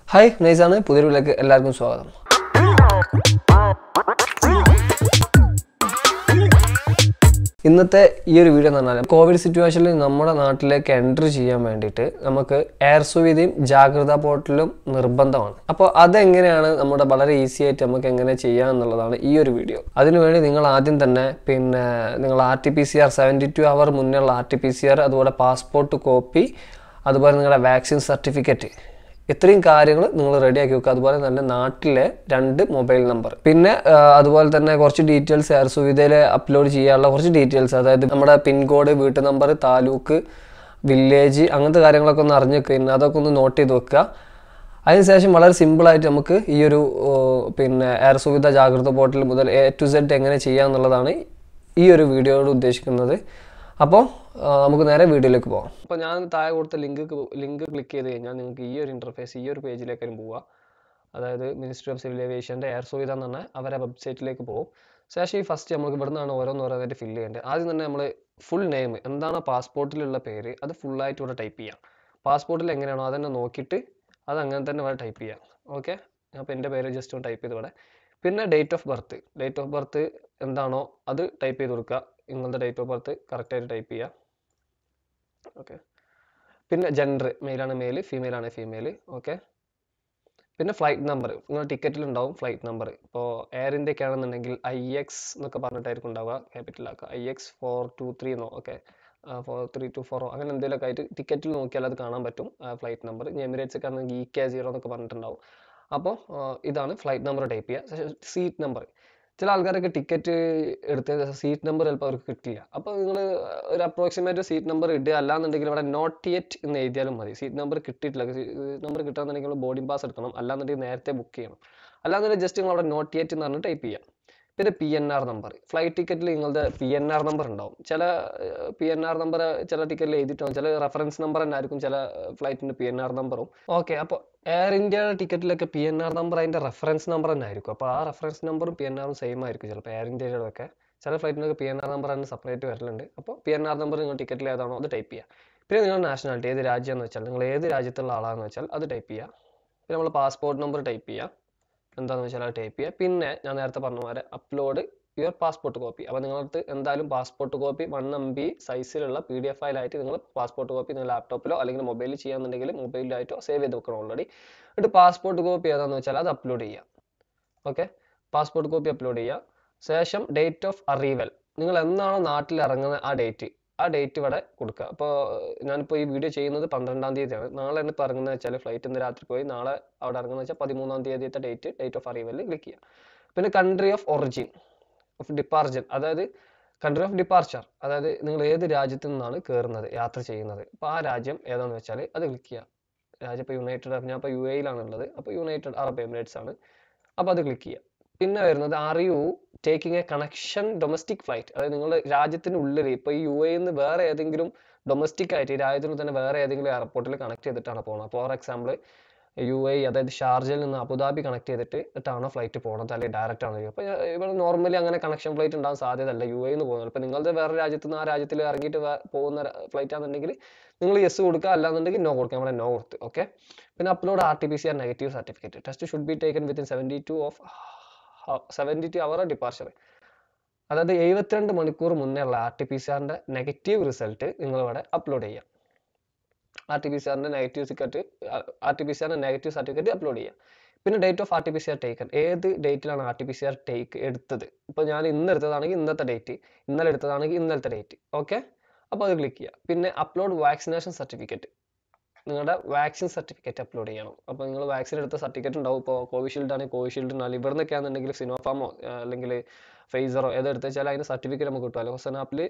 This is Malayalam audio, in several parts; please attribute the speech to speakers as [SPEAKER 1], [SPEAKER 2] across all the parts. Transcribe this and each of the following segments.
[SPEAKER 1] ഹായ് നൈസാണ് പുതിയൊരു വീട്ടിലേക്ക് എല്ലാവർക്കും സ്വാഗതം ഇന്നത്തെ ഈ ഒരു വീഡിയോ എന്ന് പറഞ്ഞാൽ കോവിഡ് സിറ്റുവേഷനിൽ നമ്മുടെ നാട്ടിലേക്ക് എൻട്രി ചെയ്യാൻ വേണ്ടിയിട്ട് നമുക്ക് എയർ സുവിധയും ജാഗ്രതാ പോർട്ടലും നിർബന്ധമാണ് അപ്പോൾ അതെങ്ങനെയാണ് നമ്മുടെ വളരെ ഈസി ആയിട്ട് നമുക്ക് എങ്ങനെ ചെയ്യാം എന്നുള്ളതാണ് ഈ ഒരു വീഡിയോ അതിനുവേണ്ടി നിങ്ങൾ ആദ്യം തന്നെ പിന്നെ നിങ്ങൾ R T P C R seventy two hour മുന്നേ ഉള്ള R T P C R അതുപോലെ പാസ്പോർട്ട് കോപ്പി അതുപോലെ നിങ്ങളുടെ വാക്സിൻ സർട്ടിഫിക്കറ്റ് ഇത്രയും കാര്യങ്ങൾ നിങ്ങൾ റെഡിയാക്കി വെക്കുക അതുപോലെ തന്നെ നാട്ടിലെ രണ്ട് മൊബൈൽ നമ്പർ പിന്നെ ആ, അതുപോലെ തന്നെ കുറച്ച് ഡീറ്റെയിൽസ് എയർ സുവിധയിൽ അപ്ലോഡ് ചെയ്യാനുള്ള കുറച്ച് ഡീറ്റെയിൽസ് അതായത് നമ്മുടെ പിൻകോഡ് വീട്ടു നമ്പർ താലൂക്ക് വില്ലേജ് അങ്ങനത്തെ കാര്യങ്ങളൊക്കെ ഒന്ന് അറിഞ്ഞ് പിന്നെ അതൊക്കെ ഒന്ന് നോട്ട് ചെയ്ത് വെക്കുക അതിനുശേഷം വളരെ സിമ്പിളായിട്ട് നമുക്ക് ഈ ഒരു ഓ, പിന്നെ എയർ സുവിധ ജാഗ്രത പോർട്ടൽ മുതൽ എ ടു സെഡ് എങ്ങനെ ചെയ്യാം എന്നുള്ളതാണ് ഈ ഒരു വീഡിയോയോട് ഉദ്ദേശിക്കുന്നത് അപ്പോൾ നമുക്ക് നേരെ വീഡിയോയിലേക്ക് പോകാം അപ്പോൾ ഞാൻ താഴെ കൊടുത്ത ലിങ്ക് ലിങ്ക് ക്ലിക്ക് ചെയ്ത് കഴിഞ്ഞാൽ നിങ്ങൾക്ക് ഈ ഒരു ഇൻ്റർഫേസ് ഈ ഒരു പേജിലേക്കാരും പോവുക അതായത് മിനിസ്ട്രി ഓഫ് സിവിൽ ഏവിയേഷൻ്റെ എയർ സുവിധ എന്ന് പറഞ്ഞാൽ അവരെ വെബ്സൈറ്റിലേക്ക് പോകും ശേഷം ഈ ഫസ്റ്റ് നമുക്ക് ഇവിടെ നിന്നാണ് ഓരോന്ന് ഓരോന്നായിട്ട് ഫില്ല് ചെയ്യേണ്ടത് ആദ്യം തന്നെ നമ്മൾ ഫുൾ നെയിം എന്താണ് പാസ്പോർട്ടിലുള്ള പേര് അത് ഫുള്ളായിട്ട് ഇവിടെ ടൈപ്പ് ചെയ്യാം പാസ്പോർട്ടിൽ എങ്ങനെയാണോ അതന്നെ നോക്കിയിട്ട് അത് അങ്ങനെ തന്നെ ഇവിടെ ടൈപ്പ് ചെയ്യാം ഓക്കെ അപ്പോൾ എൻ്റെ പേര് ജസ്റ്റ് ഒന്ന് ടൈപ്പ് ചെയ്ത് ഇവിടെ പിന്നെ date of birth date of birth എന്താണോ അത് ടൈപ്പ് ചെയ്ത് കൊടുക്കുക നിങ്ങളുടെ ഡേറ്റ് ഓഫ് ബർത്ത് കറക്റ്റായിട്ട് ടൈപ്പ് ചെയ്യുക ഓക്കെ പിന്നെ ജെൻഡർ മെയിലാണ് മെയിൽ ഫീമെയിൽ ആണ് ഫീമെയിൽ ഓക്കെ പിന്നെ ഫ്ലൈറ്റ് നമ്പർ നിങ്ങൾ ടിക്കറ്റിൽ ഉണ്ടാവും ഫ്ലൈറ്റ് നമ്പർ ഇപ്പോൾ എയർ ഇന്ത്യക്ക് ആണെന്നുണ്ടെങ്കിൽ ഐ എക്സ് എന്നൊക്കെ പറഞ്ഞിട്ടായിരിക്കും ഉണ്ടാവുക ക്യാപിറ്റലാക്കുക I X four two three എന്നോ ഓക്കെ ഫോർ ത്രീ ടു ഫോറോ അങ്ങനെ എന്തെങ്കിലുമൊക്കെ ആയിട്ട് ടിക്കറ്റിൽ നോക്കിയാൽ അത് കാണാൻ പറ്റും ഫ്ലൈറ്റ് നമ്പർ ഇനി എമിറേറ്റ്സ് ഒക്കെ ആണെങ്കിൽ ഇ കെ സീറോ എന്നൊക്കെ പറഞ്ഞിട്ടുണ്ടാവും അപ്പോൾ ഇതാണ് ഫ്ലൈറ്റ് നമ്പർ ടൈപ്പ് ചെയ്യുക സീറ്റ് നമ്പർ ചില ആൾക്കാരൊക്കെ ടിക്കറ്റ് എടുത്ത സീറ്റ് നമ്പർ ചിലപ്പോൾ അവർക്ക് കിട്ടില്ല അപ്പോൾ നിങ്ങൾ ഒരു അപ്രോക്സിമേറ്റ് സീറ്റ് നമ്പർ ഇടുക അല്ലാന്നുണ്ടെങ്കിൽ ഇവിടെ നോട്ട് യെറ്റ് എന്ന് എഴുതിയാലും മതി സീറ്റ് നമ്പർ കിട്ടിയിട്ടില്ല നമ്പർ കിട്ടാന്നുണ്ടെങ്കിൽ ബോർഡിംഗ് പാസ് എടുക്കണം അല്ലാന്നുണ്ടെങ്കിൽ നേരത്തെ ബുക്ക് ചെയ്യണം അല്ലാന്നുണ്ടെങ്കിൽ ജസ്റ്റ് നിങ്ങൾ അവിടെ നോട്ട് യെറ്റ് എന്ന് പറഞ്ഞ് ടൈപ്പ് ചെയ്യാം പിന്നെ P N R number flight ടിക്കറ്റിൽ നിങ്ങളുടെ പി എൻ ആർ നമ്പർ ഉണ്ടാവും ചില പി എൻ ആർ നമ്പർ ചില ടിക്കറ്റിൽ എഴുതിയിട്ടുണ്ടാവും ചില റെഫറൻസ് നമ്പർ തന്നെ ആയിരിക്കും ചില ഫ്ലൈറ്റിൻ്റെ പി എൻ ആർ നമ്പറും ഓക്കെ അപ്പോൾ എയർ ഇന്ത്യയുടെ ടിക്കറ്റിലൊക്കെ പി എൻ ആർ നമ്പർ അതിൻ്റെ റെഫറൻസ് നമ്പർ തന്നെ ആയിരിക്കും അപ്പോൾ ആ റെഫറൻസ് നമ്പറും പി എൻ ആറും സെയിം ആയിരിക്കും ചിലപ്പോൾ എയർ ഇന്ത്യയുടെ ഒക്കെ ചില ഫ്ലൈറ്റിനൊക്കെ പി എൻ ആർ നമ്പർ തന്നെ സെപ്പറേറ്റ് വരലുണ്ട് അപ്പോൾ പി എൻ ആർ നമ്പർ നിങ്ങൾ ടിക്കറ്റിൽ ഏതാണോ അത് ടൈപ്പ് ചെയ്യുക പിന്നെ നിങ്ങൾ നാഷണാലിറ്റി ഏത് രാജ്യമെന്ന് വെച്ചാൽ നിങ്ങൾ ഏത് രാജ്യത്തുള്ള ആളാണെന്ന് വെച്ചാൽ അത് ടൈപ്പ് ചെയ്യുക പിന്നെ നമ്മൾ പാസ്പോർട്ട് നമ്പർ ടൈപ്പ് ചെയ്യുക എന്താണെന്ന് വെച്ചാൽ അത് ടൈപ്പ് ചെയ്യുക പിന്നെ ഞാൻ നേരത്തെ പറഞ്ഞ പോലെ അപ്ലോഡ് യുവർ പാസ്പോർട്ട് കോപ്പി അപ്പോൾ നിങ്ങളടുത്ത് എന്തായാലും passport copy one M B സൈസിലുള്ള പി ഡി എഫ് ഫയലായിട്ട് നിങ്ങൾ പാസ്പോർട്ട് കോപ്പി നിങ്ങൾ ലാപ്ടോപ്പിലോ അല്ലെങ്കിൽ മൊബൈലിൽ ചെയ്യാന്നുണ്ടെങ്കിൽ മൊബൈലിലായിട്ടോ സേവ് ചെയ്ത് വെക്കണം ഓൾറെഡി എന്നിട്ട് പാസ്പോർട്ട് കോപ്പി ഏതാണെന്ന് വെച്ചാൽ അത് അപ്ലോഡ് ചെയ്യുക ഓക്കെ പാസ്പോർട്ട് കോപ്പി അപ്ലോഡ് ചെയ്യുക ശേഷം ഡേറ്റ് ഓഫ് അറീവൽ നിങ്ങൾ എന്നാണോ നാട്ടിൽ ഇറങ്ങുന്ന ആ ഡേറ്റ് ആ ഡേറ്റ് ഇവിടെ കൊടുക്കുക അപ്പോൾ ഞാനിപ്പോൾ ഈ വീഡിയോ ചെയ്യുന്നത് പന്ത്രണ്ടാം തീയതിയാണ് നാളെ ഇപ്പോൾ ഇറങ്ങുന്നത് വെച്ചാൽ ഫ്ലൈറ്റ് ഇന്ന് രാത്രി പോയി നാളെ അവിടെ ഇറങ്ങുന്നത് വെച്ചാൽ പതിമൂന്നാം തീയതിയത്തെ ഡേറ്റ് ഡേറ്റ് ഓഫ് അറീവലിൽ ക്ലിക്ക് ചെയ്യുക പിന്നെ country of origin of departure അതായത് കൺട്രി ഓഫ് ഡിപ്പാർച്ചർ അതായത് നിങ്ങൾ ഏത് രാജ്യത്തു നിന്നാണ് കയറുന്നത് യാത്ര ചെയ്യുന്നത് അപ്പോൾ ആ രാജ്യം ഏതാണെന്ന് വെച്ചാൽ അത് ക്ലിക്ക് ചെയ്യുക രാജ്യം ഇപ്പോൾ യുണൈറ്റഡ് ഞാൻ ഇപ്പോൾ യു എയിലാണ് ഉള്ളത് അപ്പോൾ യുണൈറ്റഡ് അറബ് എമിറേറ്റ്സ് ആണ് അപ്പോൾ അത് ക്ലിക്ക് ചെയ്യുക പിന്നെ വരുന്നത് are you taking a connection domestic flight അതായത് നിങ്ങളുടെ രാജ്യത്തിന് ഉള്ളിൽ ഇപ്പോൾ ഈ യു എയിൽ നിന്ന് വേറെ ഏതെങ്കിലും ഡൊമസ്റ്റിക് ആയിട്ട് ഈ രാജ്യത്തിന് തന്നെ വേറെ ഏതെങ്കിലും എയർപോർട്ടിൽ കണക്ട് ചെയ്തിട്ടാണ് പോകുന്നത് ഫോർ എക്സാമ്പിൾ യു എ അതായത് ഷാർജയിൽ നിന്ന് അബുദാബി കണക്ട് ചെയ്തിട്ടാണ് ഫ്ലൈറ്റ് പോകുന്നത് അല്ലെങ്കിൽ ഡയറക്റ്റ് ആണ് അപ്പോൾ ഇവിടെ നോർമലി അങ്ങനെ കണക്ഷൻ ഫ്ലൈറ്റ് ഉണ്ടാകാൻ സാധ്യതയല്ല യു എയിൽ നിന്ന് പോകുന്നത് ഇപ്പോൾ നിങ്ങളുടെ വേറെ രാജ്യത്ത് നിന്ന് ആ രാജ്യത്തിൽ ഇറങ്ങിയിട്ട് വേ- പോകുന്ന ഫ്ലൈറ്റ് ആണെന്നുണ്ടെങ്കിൽ നിങ്ങൾ യെസ് കൊടുക്കുക അല്ലാന്നുണ്ടെങ്കിൽ നോ കൊടുക്കുക നമ്മുടെ നോ കൊടുത്ത് ഓക്കെ പിന്നെ upload R T P C R negative certificate test should be taken within seventy two of seventy two hour departure അതായത് എഴുപത്തിരണ്ട് മണിക്കൂർ മുന്നേ ഉള്ള ആർ ടി പി സി ആറിൻ്റെ നെഗറ്റീവ് റിസൾട്ട് നിങ്ങളിവിടെ അപ്ലോഡ് ചെയ്യാം ആർ ടി പി സി ആറിൻ്റെ negative certificate R T P C ആറിൻ്റെ നെഗറ്റീവ് സർട്ടിഫിക്കറ്റ് അപ്ലോഡ് ചെയ്യുക പിന്നെ date of R T P C R taken ഏത് ഡേറ്റിലാണ് R T P C R take എടുത്തത് ഇപ്പോൾ ഞാൻ ഇന്ന് എടുത്തതാണെങ്കിൽ ഇന്നത്തെ ഡേറ്റ് ഇന്നലെ എടുത്തതാണെങ്കിൽ ഇന്നലത്തെ ഡേറ്റ് ഓക്കെ അപ്പോൾ അത് ക്ലിക്ക് ചെയ്യുക പിന്നെ അപ്ലോഡ് വാക്സിനേഷൻ സർട്ടിഫിക്കറ്റ് നിങ്ങളുടെ വാക്സിൻ സർട്ടിഫിക്കറ്റ് അപ്ലോഡ് ചെയ്യണം അപ്പോൾ നിങ്ങൾ വാക്സിൻ എടുത്ത സർട്ടിഫിക്കറ്റ് ഉണ്ടാവും ഇപ്പോൾ കോവിഷീൽഡ് ആണെങ്കിൽ കോവിഷീൽഡ് ഉണ്ടാവും ഇവിടെ നിന്നൊക്കെ ആണെന്നുണ്ടെങ്കിൽ സിനോഫാമോ അല്ലെങ്കിൽ ഫേസറോ ഏതെടുത്ത് വെച്ചാൽ അതിന് സർട്ടിഫിക്കറ്റ് നമുക്ക് കിട്ടും അല്ലെങ്കിൽ ഹൊസനാപ്പിൽ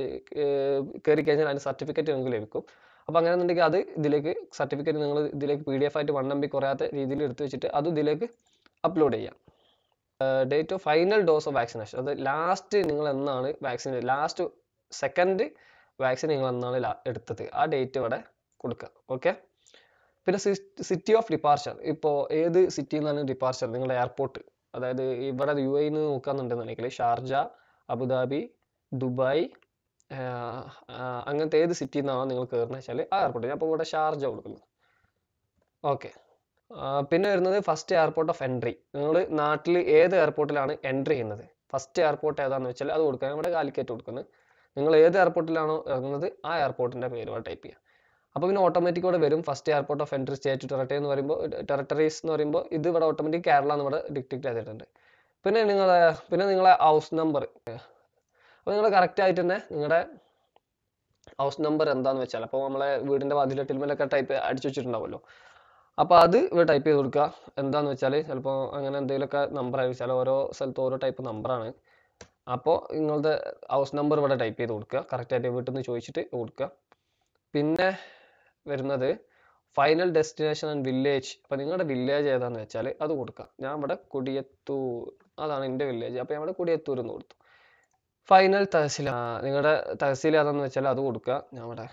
[SPEAKER 1] കയറി കഴിഞ്ഞാൽ അതിന് സർട്ടിഫിക്കറ്റ് നിങ്ങൾക്ക് ലഭിക്കും അപ്പോൾ അങ്ങനെ ഉണ്ടെങ്കിൽ അത് ഇതിലേക്ക് സർട്ടിഫിക്കറ്റ് നിങ്ങൾ ഇതിലേക്ക് പി ഡി എഫ് ആയിട്ട് വൺ എം ബി കുറയാത്ത രീതിയിൽ എടുത്ത് വെച്ചിട്ട് അത് ഇതിലേക്ക് അപ്ലോഡ് ചെയ്യാം date of final dose of vaccination അത് ലാസ്റ്റ് നിങ്ങൾ എന്നാണ് വാക്സിൻ ലാസ്റ്റ് സെക്കൻഡ് വാക്സിൻ നിങ്ങൾ എന്നാണ് ലാ- എടുത്തത് ആ ഡേറ്റ് ഇവിടെ കൊടുക്കുക ഓക്കെ പിന്നെ സിറ്റി ഓഫ് ഡിപ്പാർച്ചർ ഇപ്പോൾ ഏത് സിറ്റിയിൽ നിന്നാണ് ഡിപ്പാർച്ചർ നിങ്ങളുടെ എയർപോർട്ട് അതായത് ഇവിടെ യു എയിൽ നിന്ന് നോക്കുകയാണെന്നുണ്ടെന്നുണ്ടെങ്കിൽ ഷാർജ അബുദാബി ദുബായ് ആഹ് ആഹ് അങ്ങനത്തെ ഏത് സിറ്റിയിൽ നിന്നാണോ നിങ്ങൾ കയറുന്നത് വെച്ചാൽ ആ എയർപോർട്ട് ഞാൻ അപ്പോൾ ഇവിടെ ഷാർജ കൊടുക്കുന്നത് ഓക്കെ പിന്നെ വരുന്നത് ഫസ്റ്റ് എയർപോർട്ട് ഓഫ് എൻട്രി നിങ്ങൾ നാട്ടിൽ ഏത് എയർപോർട്ടിലാണ് എൻട്രി ചെയ്യുന്നത് ഫസ്റ്റ് എയർപോർട്ട് ഏതാണെന്ന് വെച്ചാൽ അത് കൊടുക്കുക നമ്മുടെ കാലിക്കറ്റ് കൊടുക്കുന്നത് നിങ്ങൾ ഏത് എയർപോർട്ടിലാണോ ഇറങ്ങുന്നത് ആ എയർപോർട്ടിൻ്റെ പേര് ഇവിടെ ടൈപ്പ് ചെയ്യുക അപ്പോൾ പിന്നെ ഓട്ടോമാറ്റിക് ഇവിടെ വരും first airport of entry state territory എന്ന് പറയുമ്പോൾ ടെറിട്ടറീസ് എന്ന് പറയുമ്പോൾ ഇത് ഇവിടെ ഓട്ടോമാറ്റിക് കേരള എന്ന് ഇവിടെ ഡിക്റ്റേറ്റ് ചെയ്തിട്ടുണ്ട് പിന്നെ നിങ്ങളെ പിന്നെ നിങ്ങളെ ഹൗസ് നമ്പർ അപ്പോൾ നിങ്ങൾ കറക്റ്റ് ആയിട്ട് തന്നെ നിങ്ങളുടെ ഹൗസ് നമ്പർ എന്താന്ന് വെച്ചാൽ അപ്പോൾ നമ്മളെ വീടിൻ്റെ വാതിലെട്ടിൽമേലൊക്കെ ടൈപ്പ് അടിച്ചു വെച്ചിട്ടുണ്ടാവുമല്ലോ അപ്പോൾ അത് ഇവിടെ ടൈപ്പ് ചെയ്ത് കൊടുക്കുക എന്താന്ന് വെച്ചാൽ ചിലപ്പോൾ അങ്ങനെ എന്തെങ്കിലുമൊക്കെ നമ്പർ ആയിരിച്ചാൽ ഓരോ സ്ഥലത്ത് ഓരോ ടൈപ്പ് നമ്പറാണ് അപ്പോൾ നിങ്ങളുടെ ഹൗസ് നമ്പർ ഇവിടെ ടൈപ്പ് ചെയ്ത് കൊടുക്കുക കറക്റ്റായിട്ട് വീട്ടിൽ നിന്ന് ചോദിച്ചിട്ട് കൊടുക്കുക പിന്നെ വരുന്നത് ഫൈനൽ ഡെസ്റ്റിനേഷൻ ആൻഡ് വില്ലേജ് അപ്പോൾ നിങ്ങളുടെ വില്ലേജ് ഏതാണെന്ന് വെച്ചാൽ അത് കൊടുക്കുക ഞാൻ ഇവിടെ കൊടിയത്തൂർ അതാണ് എൻ്റെ വില്ലേജ് അപ്പോൾ ഞാൻ ഇവിടെ കൊടിയത്തൂർ എന്ന് കൊടുത്തു ഫൈനൽ തഹസിൽ നിങ്ങളുടെ തഹസിൽ ഏതാണെന്ന് വെച്ചാൽ അത് കൊടുക്കുക ഞാൻ ഇവിടെ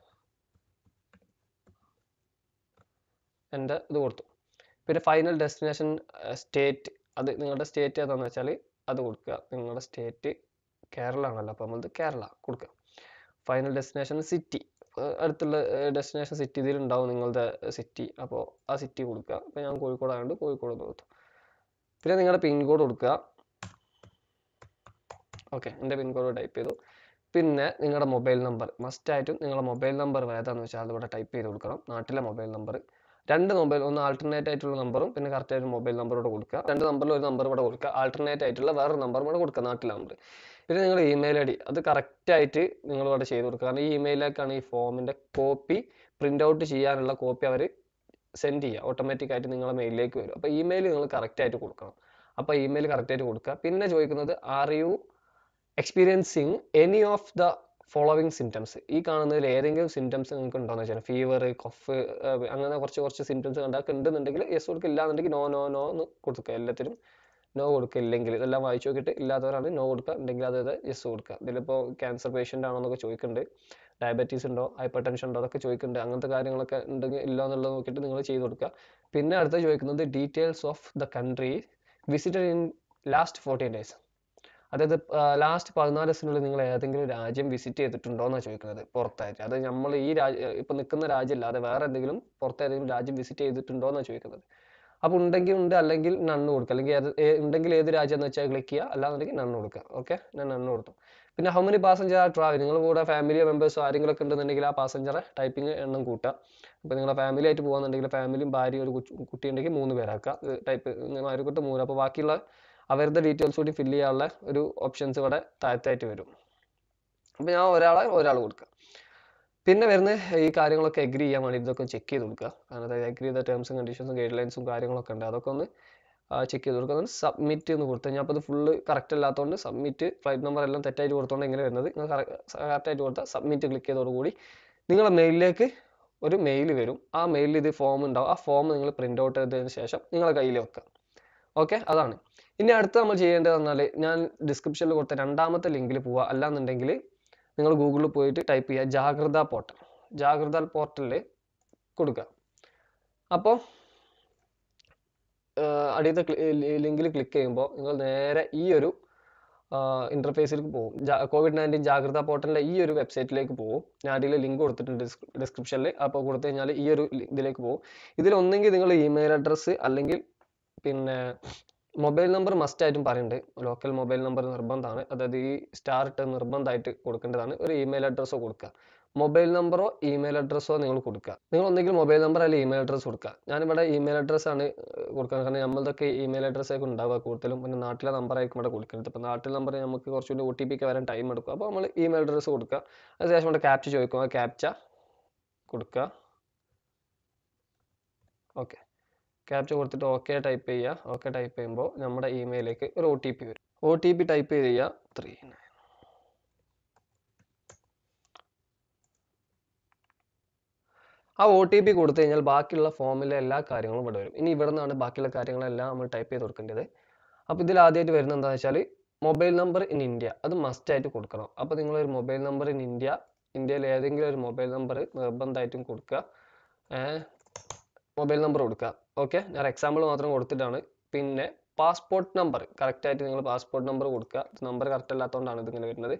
[SPEAKER 1] എൻ്റെ ഇത് കൊടുത്തു പിന്നെ ഫൈനൽ ഡെസ്റ്റിനേഷൻ സ്റ്റേറ്റ് അത് നിങ്ങളുടെ സ്റ്റേറ്റ് ഏതാണെന്ന് വെച്ചാൽ അത് കൊടുക്കുക നിങ്ങളുടെ സ്റ്റേറ്റ് കേരള ആണല്ലോ അപ്പോൾ നമ്മളത് കേരള കൊടുക്കുക ഫൈനൽ ഡെസ്റ്റിനേഷൻ സിറ്റി അടുത്തുള്ള ഡെസ്റ്റിനേഷൻ സിറ്റി ഇതിലുണ്ടാവും നിങ്ങളുടെ സിറ്റി അപ്പോൾ ആ സിറ്റി കൊടുക്കുക അപ്പോൾ ഞാൻ കോഴിക്കോട് ആയതുകൊണ്ട് കോഴിക്കോട് എന്ന് കൊടുത്തു പിന്നെ നിങ്ങളുടെ പിൻകോഡ് കൊടുക്കുക ഓക്കെ എൻ്റെ പിൻകോഡ് ടൈപ്പ് ചെയ്തു പിന്നെ നിങ്ങളുടെ മൊബൈൽ നമ്പർ മസ്റ്റായിട്ടും നിങ്ങളുടെ മൊബൈൽ നമ്പർ ഏതാണെന്ന് വെച്ചാൽ അതിവിടെ ടൈപ്പ് ചെയ്ത് കൊടുക്കണം നാട്ടിലെ മൊബൈൽ നമ്പർ രണ്ട് മൊബൈൽ ഒന്ന് ആൾട്ടർനേറ്റ് ആയിട്ടുള്ള നമ്പറും പിന്നെ കറക്റ്റ് ആയിട്ട് മൊബൈൽ നമ്പർ ഇവിടെ കൊടുക്കുക രണ്ട് നമ്പറിൽ ഒരു നമ്പർ ഇവിടെ കൊടുക്കുക ആൾട്ടർനേറ്റ് ആയിട്ടുള്ള വേറൊരു നമ്പർ ഇവിടെ കൊടുക്കുക നാട്ടിലെ നമ്പർ പിന്നെ നിങ്ങളുടെ ഇമെയിൽ ഐ ഡി അത് കറക്റ്റ് ആയിട്ട് നിങ്ങൾ ഇവിടെ ചെയ്ത് കൊടുക്കുക കാരണം ഈ ഇമെയിലേക്കാണ് ഈ ഫോമിൻ്റെ കോപ്പി പ്രിൻ്റ് ഔട്ട് ചെയ്യാനുള്ള കോപ്പി അവർ സെൻഡ് ചെയ്യുക ഓട്ടോമാറ്റിക് ആയിട്ട് നിങ്ങളുടെ മെയിലിലേക്ക് വരും അപ്പോൾ ഇമെയിൽ നിങ്ങൾ കറക്റ്റ് ആയിട്ട് കൊടുക്കണം അപ്പോൾ ഇമെയിൽ കറക്റ്റ് ആയിട്ട് കൊടുക്കുക പിന്നെ ചോദിക്കുന്നത് are you experiencing any of the following symptoms ഈ കാണുന്നതിൽ ഏതെങ്കിലും സിംറ്റംസ് നിങ്ങൾക്ക് ഉണ്ടോയെന്ന് വെച്ചാൽ ഫീവർ കഫ് അങ്ങനെ കുറച്ച് കുറച്ച് സിംറ്റംസ് കണ്ടാൽ ഉണ്ടെന്നുണ്ടെങ്കിൽ യെസ് കൊടുക്കുക ഇല്ലാന്നുണ്ടെങ്കിൽ നോ നോ നോ എന്ന് കൊടുക്കുക എല്ലാത്തിനും നോ കൊടുക്കുക ഇല്ലെങ്കിൽ ഇതെല്ലാം വായിച്ചു നോക്കിയിട്ട് ഇല്ലാത്തവരാണ് നോ കൊടുക്കുക ഉണ്ടെങ്കിൽ അത് യെസ് കൊടുക്കുക ഇതിലിപ്പോൾ ക്യാൻസർ പേഷ്യൻ്റ് ആണോ എന്നൊക്കെ ചോദിക്കുന്നുണ്ട് ഡയബറ്റീസ് ഉണ്ടോ ഹൈപ്പർ ടെൻഷൻ ഉണ്ടോ അതൊക്കെ ചോദിക്കുന്നുണ്ട് അങ്ങനത്തെ കാര്യങ്ങളൊക്കെ ഉണ്ടെങ്കിൽ ഇല്ല എന്നുള്ളത് നോക്കിയിട്ട് നിങ്ങൾ ചെയ്ത് കൊടുക്കുക പിന്നെ അടുത്ത ചോദിക്കുന്നത് details of the country visited in last fourteen days അതായത് ലാസ്റ്റ് പതിനാല് ദിവസത്തിനുള്ളിൽ നിങ്ങൾ ഏതെങ്കിലും രാജ്യം വിസിറ്റ് ചെയ്തിട്ടുണ്ടോ എന്നാണ് ചോദിക്കുന്നത് പുറത്തായിട്ട് അത് നമ്മൾ ഈ രാജ്യ ഇപ്പം നിൽക്കുന്ന രാജ്യമല്ലാതെ വേറെ എന്തെങ്കിലും പുറത്തേതെങ്കിലും രാജ്യം വിസിറ്റ് ചെയ്തിട്ടുണ്ടോ എന്നാണ് ചോദിക്കുന്നത് അപ്പോൾ ഉണ്ടെങ്കിൽ ഉണ്ട് അല്ലെങ്കിൽ നണ്ണ് കൊടുക്കുക അല്ലെങ്കിൽ ഏത് ഏ- ഉണ്ടെങ്കിൽ ഏത് രാജ്യം എന്ന് വെച്ചാൽ ക്ലിക്ക് ചെയ്യുക അല്ലാന്നുണ്ടെങ്കിൽ നണ്ണ് കൊടുക്കുക ഓക്കെ ഞാൻ നണ്ണ് കൊടുത്തു പിന്നെ how many passenger are travel നിങ്ങൾ കൂടെ ഫാമിലി മെമ്പേഴ്സോ ആരെങ്കിലും ഒക്കെ ഉണ്ടെന്നുണ്ടെങ്കിൽ ആ പാസഞ്ചറെ ടൈപ്പിംഗ് എണ്ണം കൂട്ടുക അപ്പോൾ നിങ്ങളുടെ ഫാമിലി ആയിട്ട് പോകുന്നുണ്ടെങ്കിൽ ഫാമിലിയും ഭാര്യയും ഒരു കുട്ടി- കുട്ടി ഉണ്ടെങ്കിൽ മൂന്ന് പേരാക്കുക ടൈപ്പ് മാരിക്കൊട്ട് മൂന്ന് അപ്പോൾ ബാക്കിയുള്ള അവരുടെ ഡീറ്റെയിൽസ് കൂടി ഫില്ല് ചെയ്യാനുള്ള ഒരു ഓപ്ഷൻസ് ഇവിടെ താഴത്തായിട്ട് വരും അപ്പോൾ ഞാൻ ഒരാളെ ഒരാൾ കൊടുക്കുക പിന്നെ വരുന്ന ഈ കാര്യങ്ങളൊക്കെ എഗ്രി ചെയ്യാൻ വേണ്ടി ഇതൊക്കെ ചെക്ക് ചെയ്ത് കൊടുക്കുക കാരണം അതായത് എഗ്രി ചെയ്ത ടേംസും കണ്ടീഷൻസും ഗൈഡ് ലൈൻസും കാര്യങ്ങളൊക്കെ ഉണ്ട് അതൊക്കെ ഒന്ന് ചെക്ക് ചെയ്ത് കൊടുക്കുക സബ്മിറ്റ് എന്ന് കൊടുത്തു കഴിഞ്ഞാൽ അപ്പോൾ അത് ഫുള്ള് കറക്റ്റ് അല്ലാത്തതുകൊണ്ട് സബ്മിറ്റ് ഫ്ലൈറ്റ് നമ്പർ എല്ലാം തെറ്റായിട്ട് കൊടുത്തോണ്ട് എങ്ങനെ വരുന്നത് നിങ്ങൾ കറക്റ്റായിട്ട് കൊടുത്താൽ സബ്മിറ്റ് ക്ലിക്ക് ചെയ്തതോടുകൂടി നിങ്ങളുടെ മെയിലിലേക്ക് ഒരു മെയിൽ വരും ആ മെയിലിൽ ഇത് ഫോം ഉണ്ടാവും ആ ഫോം നിങ്ങൾ പ്രിൻ്റ് ഔട്ട് ചെയ്തതിന് ശേഷം നിങ്ങളുടെ കയ്യിൽ വെക്കുക ഓക്കെ അതാണ് ഇനി അടുത്ത് നമ്മൾ ചെയ്യേണ്ടത് പറഞ്ഞാൽ ഞാൻ ഡിസ്ക്രിപ്ഷനിൽ കൊടുത്ത രണ്ടാമത്തെ ലിങ്കിൽ പോവുക അല്ലാന്നുണ്ടെങ്കിൽ നിങ്ങൾ ഗൂഗിളിൽ പോയിട്ട് ടൈപ്പ് ചെയ്യുക ജാഗ്രത പോർട്ടൽ ജാഗ്രത പോർട്ടലിൽ കൊടുക്കുക അപ്പോൾ അടിയത്തെ ലിങ്കിൽ ക്ലിക്ക് ചെയ്യുമ്പോൾ നിങ്ങൾ നേരെ ഈ ഒരു ഇൻ്റർഫേസിലേക്ക് പോകും കോവിഡ് നയൻറ്റീൻ ജാഗ്രത പോർട്ടലിൻ്റെ ഈ ഒരു വെബ്സൈറ്റിലേക്ക് പോകും ഞാൻ അടിയിൽ ലിങ്ക് കൊടുത്തിട്ടുണ്ട് ഡിസ്ക്രിപ്ഷനിൽ അപ്പോൾ കൊടുത്തു കഴിഞ്ഞാൽ ഈ ഒരു ലി- ഇതിലേക്ക് പോകും ഇതിലൊന്നെങ്കിൽ നിങ്ങൾ ഇമെയിൽ അഡ്രസ്സ് അല്ലെങ്കിൽ പിന്നെ മൊബൈൽ നമ്പർ മസ്റ്റ് ആയിട്ടും പറയുന്നുണ്ട് ലോക്കൽ മൊബൈൽ നമ്പർ നിർബന്ധമാണ് അതായത് ഈ സ്റ്റാർ ഇട്ട് നിർബന്ധമായിട്ട് കൊടുക്കേണ്ടതാണ് ഒരു ഇമെയിൽ അഡ്രസ്സോ കൊടുക്കുക മൊബൈൽ നമ്പറോ ഇമെയിൽ അഡ്രസ്സോ നിങ്ങൾ കൊടുക്കുക നിങ്ങൾ ഒന്നെങ്കിൽ മൊബൈൽ നമ്പർ അല്ലെങ്കിൽ ഇമെയിൽ അഡ്രസ്സ് കൊടുക്കുക ഞാനിവിടെ ഇമെയിൽ അഡ്രസ്സ് ആണ് കൊടുക്കുന്നത് കാരണം നമ്മളതൊക്കെ ഇമെയിൽ അഡ്രസ്സ് ആയിരിക്കും ഉണ്ടാവുക കൂടുതലും പിന്നെ നാട്ടിലെ നമ്പർ ആയിരിക്കും ഇവിടെ കൊടുക്കുന്നത് ഇപ്പോൾ നാട്ടിലെ നമ്പർ നമുക്ക് കുറച്ചുകൂടി ഒ ടി പി ഒക്കെ വരാൻ ടൈം എടുക്കും അപ്പോൾ നമ്മൾ ഇമെയിൽ അഡ്രസ്സ് കൊടുക്കുക അതിനുശേഷം ഇവിടെ ക്യാപ്ച ചോദിക്കും ആ ക്യാപ്ച കൊടുക്കുക ഓക്കെ ക്യാപ്ച കൊടുത്തിട്ട് ഓക്കെ ടൈപ്പ് ചെയ്യുക ഓക്കെ ടൈപ്പ് ചെയ്യുമ്പോൾ നമ്മുടെ ഇമെയിലേക്ക് ഒരു ഒ ടി പി വരും ഒ ടി പി ടൈപ്പ് ചെയ്ത് ചെയ്യുക ത്രീ ആ ഒ ടി പി കൊടുത്തു കഴിഞ്ഞാൽ ബാക്കിയുള്ള ഫോമിലെ എല്ലാ കാര്യങ്ങളും ഇവിടെ വരും ഇനി ഇവിടെ നിന്നാണ് ബാക്കിയുള്ള കാര്യങ്ങളെല്ലാം നമ്മൾ ടൈപ്പ് ചെയ്ത് കൊടുക്കേണ്ടത് അപ്പോൾ ഇതിൽ ആദ്യമായിട്ട് വരുന്നത് എന്താണെന്ന് വെച്ചാൽ മൊബൈൽ നമ്പർ ഇൻ ഇന്ത്യ അത് must ആയിട്ട് കൊടുക്കണം അപ്പോൾ നിങ്ങളൊരു മൊബൈൽ നമ്പർ ഇൻ ഇന്ത്യ ഇന്ത്യയിൽ ഏതെങ്കിലും ഒരു മൊബൈൽ നമ്പർ നിർബന്ധമായിട്ടും കൊടുക്കുക മൊബൈൽ നമ്പർ കൊടുക്കുക ഓക്കെ ഞാൻ എക്സാമ്പിൾ മാത്രം കൊടുത്തിട്ടാണ് പിന്നെ പാസ്പോർട്ട് നമ്പർ കറക്റ്റായിട്ട് നിങ്ങൾ പാസ്പോർട്ട് നമ്പർ കൊടുക്കുക നമ്പർ കറക്റ്റ് അല്ലാത്തതുകൊണ്ടാണ് ഇതിങ്ങനെ വരുന്നത്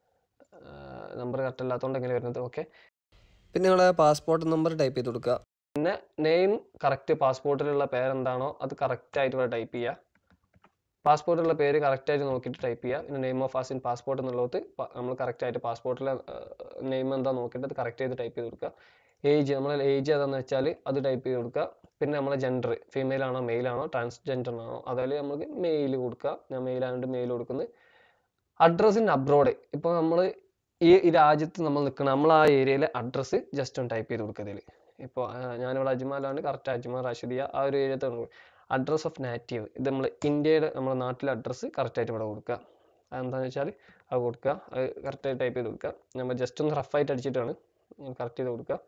[SPEAKER 1] നമ്പർ കറക്റ്റ് അല്ലാത്തതുകൊണ്ട് ഇങ്ങനെ വരുന്നത് ഓക്കെ പിന്നെ നിങ്ങളെ പാസ്പോർട്ട് നമ്പർ ടൈപ്പ് ചെയ്ത് കൊടുക്കുക പിന്നെ നെയിം കറക്റ്റ് പാസ്പോർട്ടിലുള്ള പേരെന്താണോ അത് കറക്റ്റായിട്ട് ഇവിടെ ടൈപ്പ് ചെയ്യുക പാസ്പോർട്ടിലുള്ള പേര് കറക്റ്റായിട്ട് നോക്കിയിട്ട് ടൈപ്പ് ചെയ്യുക പിന്നെ name of as in passport എന്നുള്ളത് നമ്മൾ കറക്റ്റായിട്ട് പാസ്പോർട്ടിലെ നെയിം എന്താ നോക്കിയിട്ട് അത് കറക്റ്റ് ചെയ്ത് ടൈപ്പ് ചെയ്ത് കൊടുക്കുക ഏജ് നമ്മൾ ഏജ് ഏതാണെന്ന് വെച്ചാൽ അത് ടൈപ്പ് ചെയ്ത് കൊടുക്കുക പിന്നെ നമ്മളെ ജെൻഡർ ഫീമെയിൽ ആണോ മെയിൽ ആണോ ട്രാൻസ്ജെൻഡർ ആണോ അതായത് നമുക്ക് മെയിൽ കൊടുക്കുക ഞാൻ മെയിൽ ആയതുകൊണ്ട് മെയിൽ കൊടുക്കുന്നത് അഡ്രസ്സ് ഇൻ അബ്രോഡ് ഇപ്പോൾ നമ്മൾ ഈ ഈ രാജ്യത്ത് നമ്മൾ നിൽക്കണം നമ്മൾ ആ ഏരിയയിലെ അഡ്രസ്സ് ജസ്റ്റ് ഒന്ന് ടൈപ്പ് ചെയ്ത് കൊടുക്കുക ഇതിൽ ഇപ്പോൾ ഞാനിവിടെ അജ്മാലാണ് കറക്റ്റ് അജ്മാൻ റാഷിദിയ ആ ഒരു ഏരിയത്തെ അഡ്രസ് ഓഫ് നാറ്റീവ് ഇത് നമ്മൾ ഇന്ത്യയുടെ നമ്മുടെ നാട്ടിലെ അഡ്രസ്സ് കറക്റ്റായിട്ട് ഇവിടെ കൊടുക്കുക അതെന്താണെന്ന് വെച്ചാൽ അത് കൊടുക്കുക അത് കറക്റ്റായിട്ട് ടൈപ്പ് ചെയ്ത് കൊടുക്കുക നമ്മൾ ജസ്റ്റ് ഒന്ന് റഫായിട്ട് അടിച്ചിട്ടാണ് കറക്റ്റ് ചെയ്ത് കൊടുക്കുക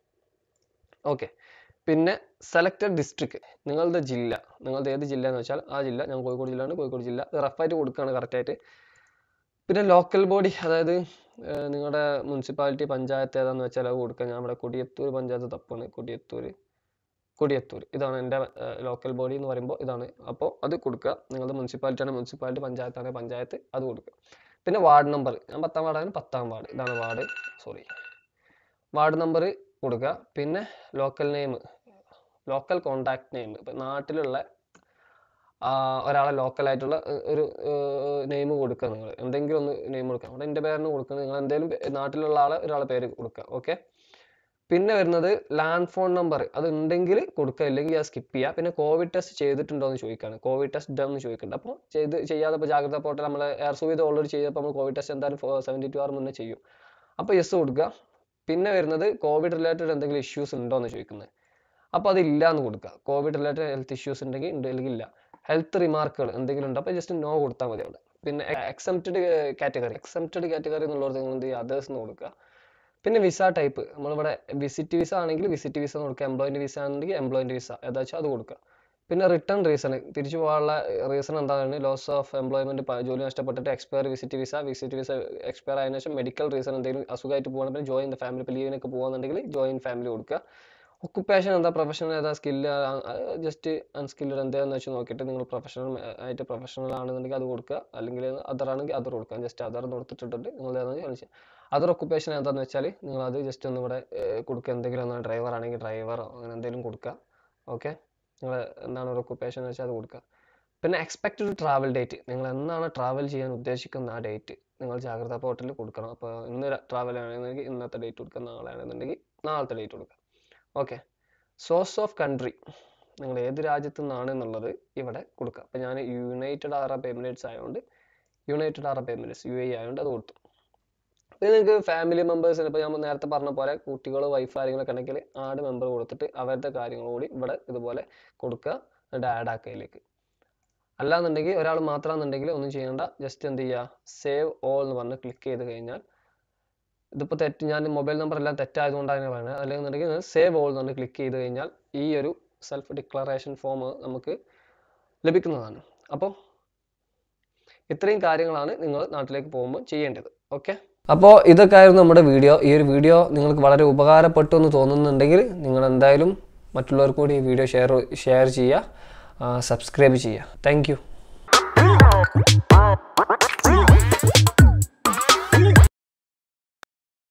[SPEAKER 1] ഓക്കെ പിന്നെ സെലക്റ്റഡ് ഡിസ്ട്രിക്ട് നിങ്ങളുടെ ജില്ല നിങ്ങളുടെ ഏത് ജില്ല എന്ന് വെച്ചാൽ ആ ജില്ല ഞാൻ കോഴിക്കോട് ജില്ലയാണ് കോഴിക്കോട് ജില്ല റഫായിട്ട് കൊടുക്കുകയാണ് കറക്റ്റായിട്ട് പിന്നെ ലോക്കൽ ബോഡി അതായത് ഏഹ് നിങ്ങളുടെ മുനിസിപ്പാലിറ്റി പഞ്ചായത്ത് ഏതാന്ന് വെച്ചാൽ അത് കൊടുക്കുക ഞാൻ ഇവിടെ കൊടിയത്തൂർ പഞ്ചായത്ത് തപ്പാണ് കൊടിയത്തൂർ കൊടിയത്തൂർ ഇതാണ് എൻ്റെ ലോക്കൽ ബോഡി എന്ന് പറയുമ്പോൾ ഇതാണ് അപ്പോൾ അത് കൊടുക്കുക നിങ്ങളുടെ മുനിസിപ്പാലിറ്റി ആണ് മുനിസിപ്പാലിറ്റി പഞ്ചായത്താണ് പഞ്ചായത്ത് അത് കൊടുക്കുക പിന്നെ വാർഡ് നമ്പർ ഞാൻ പത്താം വാർഡാണ് പത്താം വാർഡ് ഇതാണ് വാർഡ് സോറി വാർഡ് നമ്പർ കൊടുക്കുക പിന്നെ local name local contact name ഇപ്പം നാട്ടിലുള്ള ആ, ഒരാളെ ലോക്കലായിട്ടുള്ള ഒരു നെയിം കൊടുക്കുക നിങ്ങൾ എന്തെങ്കിലും ഒന്ന് നെയിം കൊടുക്കുക അവിടെ എൻ്റെ പേരിന് കൊടുക്കുക നിങ്ങൾ എന്തെങ്കിലും പേ- നാട്ടിലുള്ള ആളെ ഒരാളെ പേര് കൊടുക്കുക ഓക്കെ പിന്നെ വരുന്നത് ലാൻഡ് ഫോൺ നമ്പർ അത് ഉണ്ടെങ്കിൽ കൊടുക്കുക ഇല്ലെങ്കിൽ അത് സ്കിപ്പ് ചെയ്യുക പിന്നെ കോവിഡ് ടെസ്റ്റ് ചെയ്തിട്ടുണ്ടോ എന്ന് ചോദിക്കുകയാണ് കോവിഡ് ടെസ്റ്റ് ഇതാന്ന് ചോദിക്കുന്നുണ്ട് അപ്പോൾ ചെയ്ത് ചെയ്യാതെ ഇപ്പോൾ ജാഗ്രത പോർട്ടൽ നമ്മൾ എയർ സുവിധ ഓൾറെഡി ചെയ്തപ്പോൾ നമ്മൾ കോവിഡ് ടെസ്റ്റ് എന്തായാലും സെവൻറ്റി ടു അവർ മുന്നേ ചെയ്യും അപ്പോൾ യെസ് കൊടുക്കുക പിന്നെ വരുന്നത് കോവിഡ് റിലേറ്റഡ് എന്തെങ്കിലും ഇഷ്യൂസ് ഉണ്ടോ എന്ന് ചോദിക്കുന്നത് അപ്പോൾ അത് ഇല്ല എന്ന് കൊടുക്കുക കോവിഡ് റിലേറ്റഡ് ഹെൽത്ത് ഇഷ്യൂസ് ഉണ്ടെങ്കിൽ ഉണ്ട് അല്ലെങ്കിൽ ഇല്ല ഹെൽത്ത് റിമാർക്കുകൾ എന്തെങ്കിലും ഉണ്ട് അപ്പോൾ ജസ്റ്റ് നോ കൊടുത്താൽ മതി അവിടെ പിന്നെ എക്സംപ്റ്റഡ് കാറ്റഗറി എക്സംപ്റ്റഡ് കാറ്റഗറി എന്നുള്ളത് നിങ്ങൾ എന്ത് ചെയ്യുക അതേഴ്സ് എന്ന് കൊടുക്കുക പിന്നെ വിസ ടൈപ്പ് നമ്മളിവിടെ വിസിറ്റ് വിസ ആണെങ്കിൽ വിസിറ്റ് വിസ എന്ന് കൊടുക്കുക എംപ്ലോയിൻ്റെ വിസ ആണെങ്കിൽ എംപ്ലോയിൻ്റെ വിസ ഏതാ വെച്ചാൽ അത് കൊടുക്കുക പിന്നെ റിട്ടേൺ റീസൺ തിരിച്ചു പോകാനുള്ള റീസൺ എന്താണ് ലോസ് ഓഫ് എംപ്ലോയ്മെന്റ് ജോലി നഷ്ടപ്പെട്ടിട്ട് expire visit visa visit visa expire ആയതിനു ശേഷം മെഡിക്കൽ റീസൺ എന്തെങ്കിലും അസുഖമായിട്ട് പോകുകയാണെങ്കിൽ ജോയിൻ ദ ഫാമിലി ഇപ്പോൾ ലീവിനൊക്കെ പോകുന്നുണ്ടെങ്കിൽ ജോയിൻ ഫാമിലി കൊടുക്കുക ഒക്കുപ്പേഷൻ എന്താ പ്രൊഫഷണൽ ഏതാ സ്കില്ല് ജസ്റ്റ് അൺസ്കില്ലഡ് എന്താണെന്ന് വെച്ച് നോക്കിയിട്ട് നിങ്ങൾ പ്രൊഫഷണൽ ആയിട്ട് പ്രൊഫഷണൽ ആണെന്നുണ്ടെങ്കിൽ അത് കൊടുക്കുക അല്ലെങ്കിൽ അതർ ആണെങ്കിൽ അതർ കൊടുക്കുക ജസ്റ്റ് അതർ എന്ന് കൊടുത്തിട്ടുണ്ട് നിങ്ങൾ ഏതാണെന്ന് ചോദിച്ചാൽ അതർ ഒക്കുപ്പേഷൻ എന്താണെന്ന് വെച്ചാൽ നിങ്ങൾ അത് ജസ്റ്റ് ഒന്ന് ഇവിടെ ഏർ, കൊടുക്കുക എന്തെങ്കിലും ഒന്ന് ഡ്രൈവർ ആണെങ്കിൽ ഡ്രൈവറോ അങ്ങനെ എന്തെങ്കിലും കൊടുക്കുക ഓക്കെ നിങ്ങൾ എന്താണ് ഒരു ഒക്കുപ്പേഷൻ എന്ന് വെച്ചാൽ അത് കൊടുക്കുക പിന്നെ എക്സ്പെക്റ്റഡ് ട്രാവൽ ഡേറ്റ് നിങ്ങൾ എന്നാണ് ട്രാവൽ ചെയ്യാൻ ഉദ്ദേശിക്കുന്ന ആ ഡേറ്റ് നിങ്ങൾ ജാഗ്രത പോർട്ടലിൽ കൊടുക്കണം അപ്പോൾ ഇന്ന് ട്രാവൽ ആണെന്നുണ്ടെങ്കിൽ ഇന്നത്തെ ഡേറ്റ് കൊടുക്കുക നാളെ ആണെന്നുണ്ടെങ്കിൽ നാളത്തെ ഡേറ്റ് കൊടുക്കുക ഓക്കെ സോഴ്സ് ഓഫ് കൺട്രി നിങ്ങൾ ഏത് രാജ്യത്തു നിന്നാണ് എന്നുള്ളത് ഇവിടെ കൊടുക്കുക അപ്പോൾ ഞാൻ യുണൈറ്റഡ് അറബ് എമിറേറ്റ്സ് ആയതുകൊണ്ട് United Arab Emirates U A ആയതുകൊണ്ട് അത് കൊടുത്തു പിന്നെ നിങ്ങൾക്ക് ഫാമിലി മെമ്പേഴ്സിന് ഇപ്പോൾ ഞാൻ നേരത്തെ പറഞ്ഞ പോലെ കുട്ടികൾ വൈഫ് ആരെങ്കിലുമൊക്കെ ഉണ്ടെങ്കിൽ ആഡ് മെമ്പർ കൊടുത്തിട്ട് അവരുടെ കാര്യങ്ങൾ കൂടി ഇവിടെ ഇതുപോലെ കൊടുക്കുക എന്നിട്ട് ആഡ് ആക്കുക അതിലേക്ക് അല്ലാന്നുണ്ടെങ്കിൽ ഒരാൾ മാത്രമാണെന്നുണ്ടെങ്കിൽ ഒന്നും ചെയ്യേണ്ട ജസ്റ്റ് എന്ത് ചെയ്യുക സേവ് ഓൾ എന്ന് പറഞ്ഞ് ക്ലിക്ക് ചെയ്ത് കഴിഞ്ഞാൽ ഇതിപ്പോൾ തെറ്റ് ഞാൻ മൊബൈൽ നമ്പർ എല്ലാം തെറ്റായതുകൊണ്ടാണ് പറയുന്നത് അല്ലെന്നുണ്ടെങ്കിൽ സേവ് ഓൾ എന്ന് പറഞ്ഞ് ക്ലിക്ക് ചെയ്ത് കഴിഞ്ഞാൽ ഈ ഒരു സെൽഫ് ഡിക്ലറേഷൻ ഫോം നമുക്ക് ലഭിക്കുന്നതാണ് അപ്പോൾ ഇത്രയും കാര്യങ്ങളാണ് നിങ്ങൾ നാട്ടിലേക്ക് പോകുമ്പോൾ ചെയ്യേണ്ടത് ഓക്കെ അപ്പോൾ ഇതൊക്കെ ആയിരുന്നു നമ്മുടെ വീഡിയോ ഈ ഒരു വീഡിയോ നിങ്ങൾക്ക് വളരെ ഉപകാരപ്പെട്ടു എന്ന് തോന്നുന്നുണ്ടെങ്കിൽ നിങ്ങൾ എന്തായാലും മറ്റുള്ളവർക്ക് കൂടി ഈ വീഡിയോ ഷെയർ ഷെയർ ചെയ്യുക സബ്സ്ക്രൈബ് ചെയ്യുക താങ്ക്